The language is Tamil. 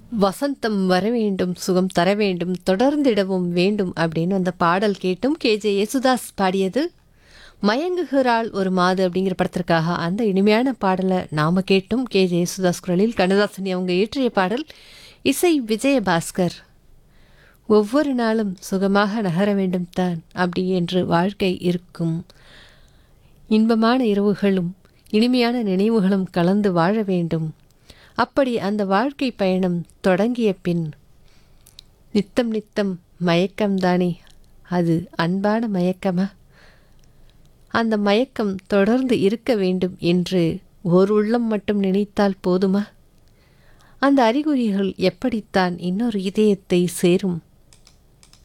வசந்தம் வர வேண்டும் சுகம் தர வேண்டும் தொடர்ந்திடவும் வேண்டும் அப்படின்னு அந்த பாடல் கேட்டும் கேஜே யேசுதாஸ் பாடியது மயங்குகிறாள் ஒரு மாது அப்படிங்கிற படத்திற்காக அந்த இனிமையான பாடலை நாம கேட்டும் கேஜே யேசுதாஸ் குரலில் கண்ணதாசன் அவங்க இயற்றிய பாடல் இசை விஜயபாஸ்கர் ஒவ்வொரு நாளும் சுகமாக நகர வேண்டும் தான் அப்படி என்று வாழ்க்கை இருக்கும் இன்பமான இரவுகளும் இனிமையான நினைவுகளும் கலந்து வாழ வேண்டும் அப்படி அந்த வாழ்க்கை பயணம் தொடங்கிய பின் நித்தம் நித்தம் மயக்கம்தானே அது அன்பான மயக்கமா அந்த மயக்கம் தொடர்ந்து இருக்க வேண்டும் என்று ஓர் உள்ளம் மட்டும் நினைத்தால் போதுமா அந்த அறிகுறிகள் எப்படித்தான் இன்னொரு இதயத்தை சேரும்